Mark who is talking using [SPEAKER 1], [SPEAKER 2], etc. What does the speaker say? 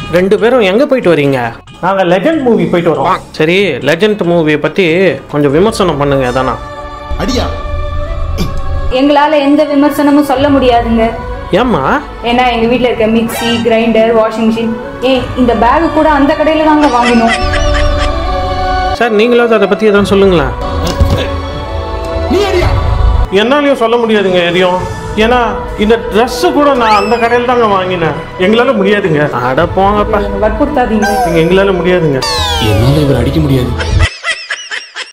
[SPEAKER 1] ரெண்டு பேரும் எங்க போயிட்டு வரீங்க நாங்க லெஜண்ட் மூவி போயிட்டு வரோம் சரி லெஜண்ட் மூவியை பத்தி கொஞ்சம் விமர்சனம் பண்ணுங்க எதனா
[SPEAKER 2] அடியா
[SPEAKER 3] எங்களால எந்த விமர்சனமும் சொல்ல முடியாதுங்க
[SPEAKER 1] ஏம்மா
[SPEAKER 3] ஏன்னா எங்க வீட்ல இருக்க மிக்ஸி கிரைண்டர் வாஷிங் மிஷின் ஏன் இந்த பேக் கூட அந்த கடையில தாங்க வாங்கினோம்
[SPEAKER 1] சார் நீங்களாவது அதை பத்தி எதாவது சொல்லுங்களேன்
[SPEAKER 2] நீ அடியா
[SPEAKER 1] என்னாலையும் சொல்ல முடியாதுங்க எதையும் ஏன்னா இந்த Dress கூட நான் அந்த கடையில் தாங்க வாங்கினேன் எங்களால முடியாதுங்க அட போங்கப்பா
[SPEAKER 3] வற்புறுத்தாதீங்க
[SPEAKER 1] எங்களால முடியாதுங்க
[SPEAKER 4] என்னால இவர் அடிக்க முடியாது